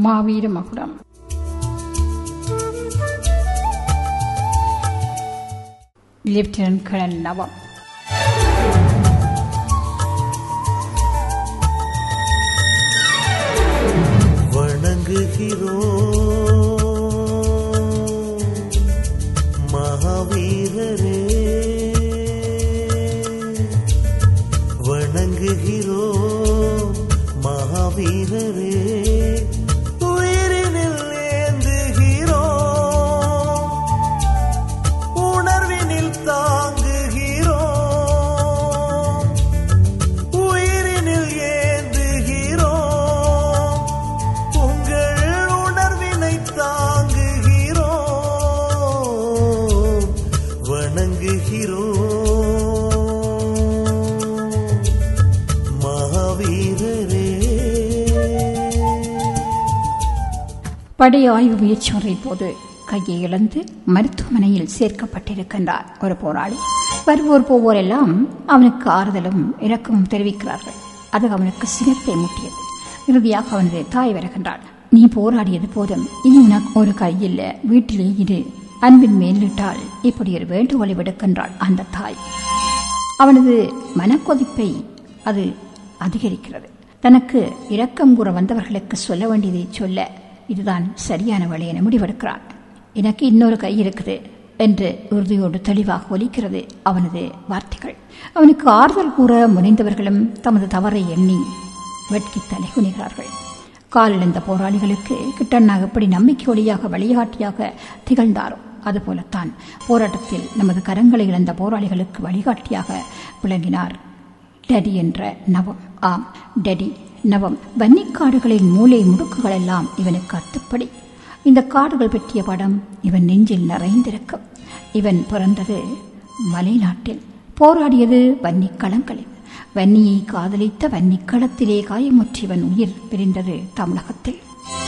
மாவீர மகுடம் lieutenant colonel நவம் வணங்குகிறோம் மகாவீரரே வணங்குகிறோம் மகாவீரரே உயிரினில் ஏந்துகிறோம் உணர்வினில் தாங்குகிறோம் உயிரினில் ஏந்துகிறோம் உங்கள் உணர்வினை தாங்குகிறோம் வணங்குகிறோம் மகாவீரரே படை ஆய்வு முயற்சிமுறை போது கையை இழந்து மருத்துவமனையில் சேர்க்கப்பட்டிருக்கின்றார் ஒரு போராளி வருவோர் போவோர் எல்லாம் அவனுக்கு ஆறுதலும் இரக்கமும் தெரிவிக்கிறார்கள் அது அவனுக்கு சினத்தை மூட்டியது இறுதியாக அவனது தாய் வருகின்றாள் நீ போராடியது போதும் இனி உனக்கு ஒரு கையில் வீட்டிலே இரு அன்பின் மேலிட்டால் இப்படி ஒரு வேண்டுகோளை விடுக்கின்றாள் அந்த தாய் அவனது மனக்கொதிப்பை அது அதிகரிக்கிறது தனக்கு இரக்கம் கூற வந்தவர்களுக்கு சொல்ல வேண்டியதை சொல்ல இதுதான் சரியான வழி என முடிவெடுக்கிறான் எனக்கு இன்னொரு கை இருக்குது என்று உறுதியோடு தெளிவாக ஒலிக்கிறது அவனது வார்த்தைகள் அவனுக்கு ஆறுதல் கூற முனைந்தவர்களும் தமது தவறை எண்ணி வெட்கி தலைகுனிகிறார்கள் காலிழந்த போராளிகளுக்கு கிட்டண்ணா எப்படி நம்பிக்கை ஒளியாக வழிகாட்டியாக திகழ்ந்தாரோ அதுபோலத்தான் போராட்டத்தில் நமது கரங்களை இழந்த போராளிகளுக்கு வழிகாட்டியாக விளங்கினார் டெடி என்ற நவம் ஆம் டெடி நவம் வன்னிக்காடுகளின் மூளை முடுக்குகள் எல்லாம் இவனுக்கு அத்துப்படி இந்த காடுகள் பற்றிய படம் இவன் நெஞ்சில் நிறைந்திருக்கும் இவன் பிறந்தது மலைநாட்டில் போராடியது வன்னிக்களங்களில் வன்னியை காதலித்த வன்னிக்களத்திலே காயமுற்றியவன் உயிர் பிரிந்தது தமிழகத்தில்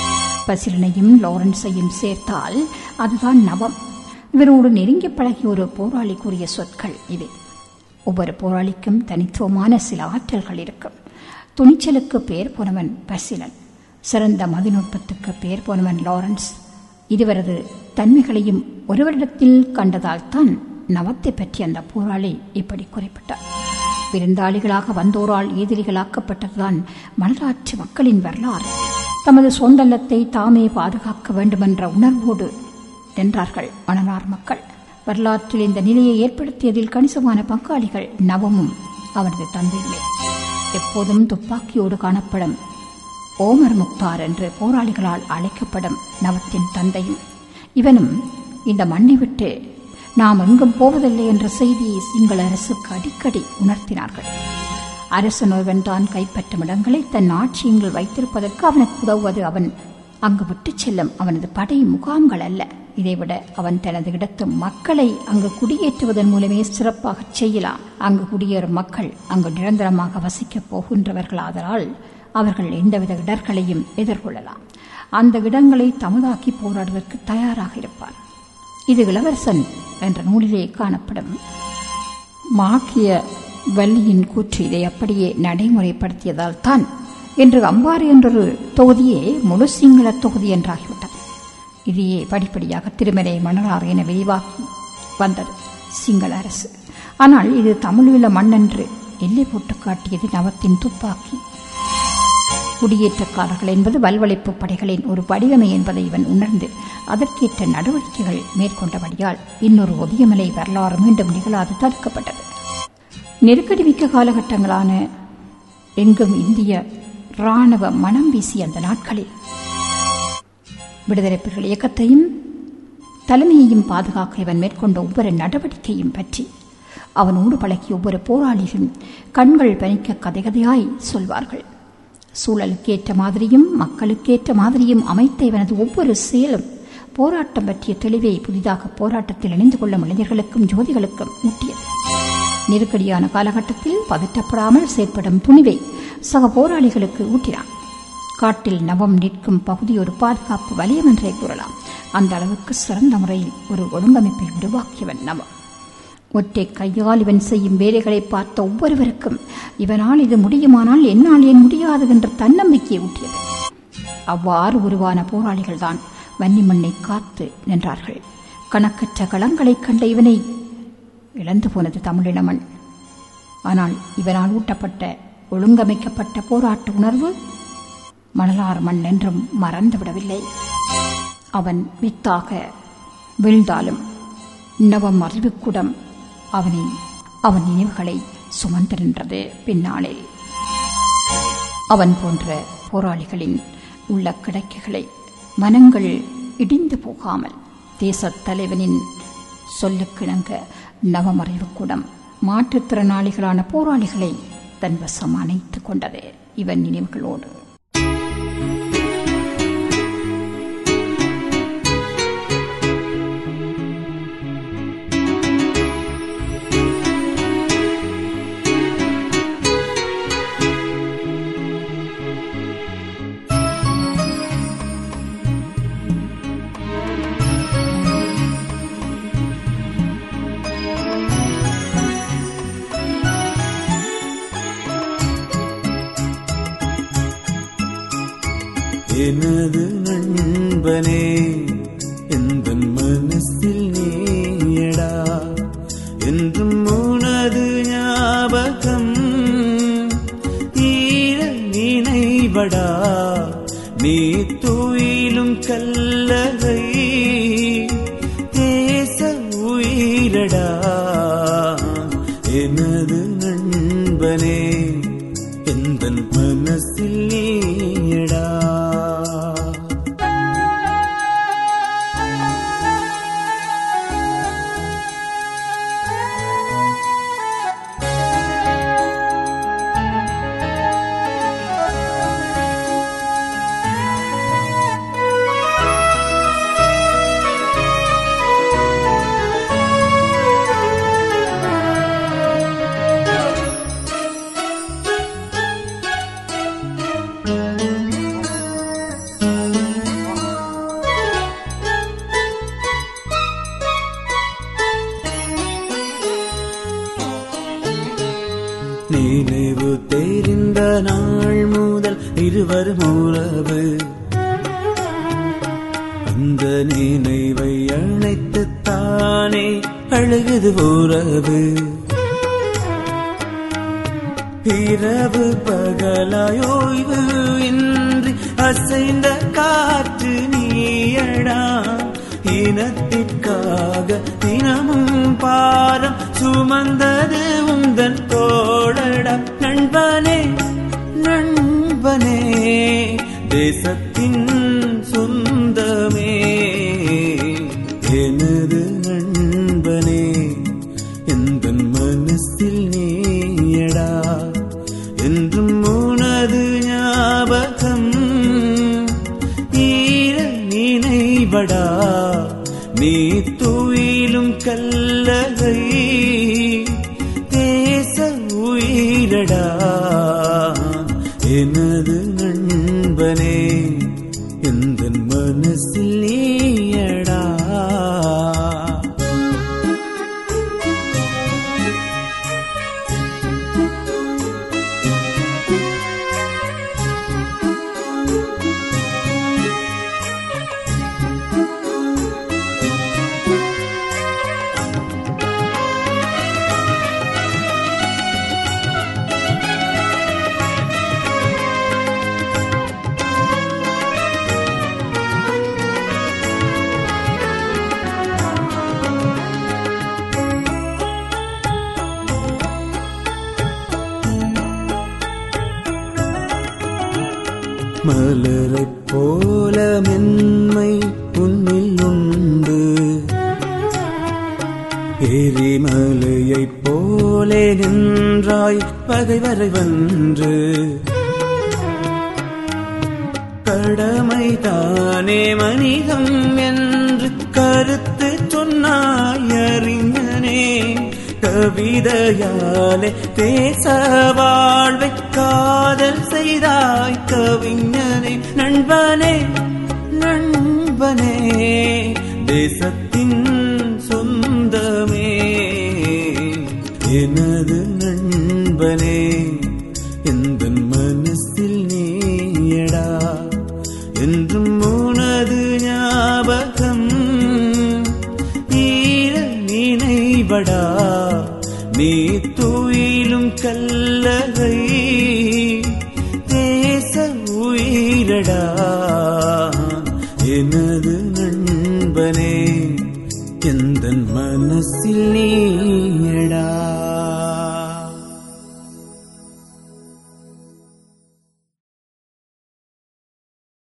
பசிலனையும் லாரன்ஸையும் சேர்த்தால் அதுதான் நவம் இவரோடு நெருங்கி பழகிய ஒரு போராளி கூறிய சொற்கள் இது ஒவ்வொரு போராளிக்கும் தனித்துவமான சில ஆற்றல்கள் இருக்கும் துணிச்சலுக்கு பெயர் போனவன் பசிலன் சிறந்த மதிநுட்பத்துக்கு பெயர் போனவன் லாரன்ஸ் இருவரது தன்மைகளையும் ஒருவரிடத்தில் கண்டதால் தான் நவத்தை பற்றி அந்த போராளி இப்படி குறிப்பிட்டார் விருந்தாளிகளாக வந்தோரால் எதிரிகளாக்கப்பட்டதுதான் மனதாட்சி மக்களின் வரலாறு தமது சொந்தல்லத்தை தாமே பாதுகாக்க வேண்டுமென்ற உணர்வோடு நின்றார்கள் மணனார் மக்கள் வரலாற்றில் இந்த நிலையை ஏற்படுத்தியதில் கணிசமான பங்காளிகள் நவமும் அவனது தந்தையுமே எப்போதும் துப்பாக்கியோடு காணப்படும் ஓமர் முக்தார் என்று போராளிகளால் அழைக்கப்படும் நவத்தின் தந்தையும் இவனும் இந்த மண்ணை விட்டு நாம் எங்கும் போவதில்லை என்ற செய்தியை சிங்கள அரசுக்கு அடிக்கடி உணர்த்தினார்கள் அரசன் ஒருவன் தான் கைப்பற்றும் இடங்களை தன் ஆட்சியங்கள் வைத்திருப்பதற்கு அவனுக்கு உதவுவது அவன் அங்கு விட்டுச் செல்லும் அவனது படை முகாம்கள் அல்ல இதைவிட அவன் தனது இடத்து மக்களை அங்கு குடியேற்றுவதன் மூலமே சிறப்பாக செய்யலாம் அங்கு குடியேறும் மக்கள் அங்கு நிரந்தரமாக வசிக்கப் போகின்றவர்களாதலால் அவர்கள் எந்தவித இடர்களையும் எதிர்கொள்ளலாம் அந்த இடங்களை தமதாக்கி போராடுவதற்கு தயாராக இருப்பார் இது இளவரசன் என்ற நூலிலே காணப்படும் மாக்கிய வள்ளியின் கூற்று இதை அப்படியே நடைமுறைப்படுத்தியதால் தான் இன்று அம்பாறு என்றொரு தொகுதியே முழு சிங்கள தொகுதி என்றாகிவிட்டது இதையே படிப்படியாக திருமலை மணலாறு என விரிவாக்கி வந்தது சிங்கள அரசு ஆனால் இது தமிழீழ மண்ணென்று எல்லை போட்டு காட்டியது நவத்தின் துப்பாக்கி குடியேற்றக்காரர்கள் என்பது வல்வளைப்பு படைகளின் ஒரு வடிவமை என்பதை இவன் உணர்ந்து அதற்கேற்ற நடவடிக்கைகள் மேற்கொண்டபடியால் இன்னொரு ஒதியமலை வரலாறு மீண்டும் நிகழாது தடுக்கப்பட்டது நெருக்கடி மிக்க காலகட்டங்களான எங்கும் இந்திய இராணுவ மனம் வீசிய அந்த நாட்களில் விடுதலை புலிகள் இயக்கத்தையும் தலைமையையும் பாதுகாக்க இவன் மேற்கொண்ட ஒவ்வொரு நடவடிக்கையும் பற்றி அவனோடு பழகிய ஒவ்வொரு போராளியும் கண்கள் பனிக்க கதை கதையாய் சொல்வார்கள் சூழலுக்கேற்ற மாதிரியும் மக்களுக்கேற்ற மாதிரியும் அமைத்த இவனது ஒவ்வொரு செயலும் போராட்டம் பற்றிய தெளிவை புதிதாக போராட்டத்தில் இணைந்து கொள்ளும் இளைஞர்களுக்கும் ஜோதிகளுக்கும் ஊட்டியது நெருக்கடியான காலகட்டத்தில் பதற்றப்படாமல் செயற்படும் துணிவை சக போராளிகளுக்கு ஊட்டினான் காட்டில் நவம் நிற்கும் பகுதி ஒரு பாதுகாப்பு வலயம் என்றே கூறலாம் அந்த அளவுக்கு சிறந்த முறையில் ஒரு ஒழுங்கமைப்பை உருவாக்கியவன் நவம் ஒற்றை கையால் இவன் செய்யும் வேலைகளை பார்த்த ஒவ்வொருவருக்கும் இவனால் இது முடியுமானால் என்னால் ஏன் முடியாது என்ற தன்னம்பிக்கையை ஊட்டியது அவ்வாறு உருவான போராளிகள்தான் வன்னி மண்ணை காத்து நின்றார்கள் கணக்கற்ற களங்களைக் கண்ட இவனை இழந்து போனது தமிழினமன் ஆனால் இவனால் ஊட்டப்பட்ட ஒழுங்கமைக்கப்பட்ட போராட்ட உணர்வு மணலார் மண் என்றும் மறந்துவிடவில்லை அவன் வித்தாக வீழ்ந்தாலும் நவம் அறிவுக்குடம் அவனை அவன் நினைவுகளை சுமந்து நின்றது பின்னாலே அவன் போன்ற போராளிகளின் உள்ள கிடக்கைகளை மனங்கள் இடிந்து போகாமல் தேசத் தலைவனின் சொல்லுக்கிணங்க நவமறைவுக்கூடம் மாற்றுத்திறனாளிகளான போராளிகளை தன் வசம் அணைத்துக் கொண்டது இவன் நினைவுகளோடு எனது நண்பனே எந்த மனசில் நீயடா என்றும் உனது ஞாபகம் ஈர நினைவடா நீ துயிலும் கல்லறை தேச உயிரடா எனது நண்பனே எந்த மனசில் நீயடா நினைவு தெரிந்த நாள் முதல் இருவரும் உறவு அந்த நினைவை அழைத்து தானே அழுகுது உறவு இரவு பகலாயோய்வு இன்றி அசைந்த காற்று நீயடா இனத்திற்காக தினமும் பாரம் சுமந்தது உந்தன் தோழடா நண்பனே நண்பனே தேசத்தின் சொந்தமே எனது நண்பனே எந்த மனசில் நீயடா என்றும் உனது ஞாபகம் ஈர நினைவடா நீ துயிலும் கல்லகை தேச உயிரடா எனது நண்பனே எந்த மனசில் நீயடா மலரைப் போல மென்மை உன்னில் உண்டு எரிமலையைப் போலே நின்றாய் பகைவரை வென்று கடமை தானே மனிதம் என்று கருத்து சொன்னாய் அறிஞனே கவிதையாலே தேச வாழ்வை காதல் செய்தாய் கவிஞனே நண்பனே நண்பனே தேசத்தின் சொந்தமே எனது நண்பனே எந்த மனசில் நீயடா என்றும் உனது ஞாபகம் ஈர நினைவடா நீ துயிலும் கல்லகை தேச உயிரடா எனது நண்பனே எந்த மனசில் நீடா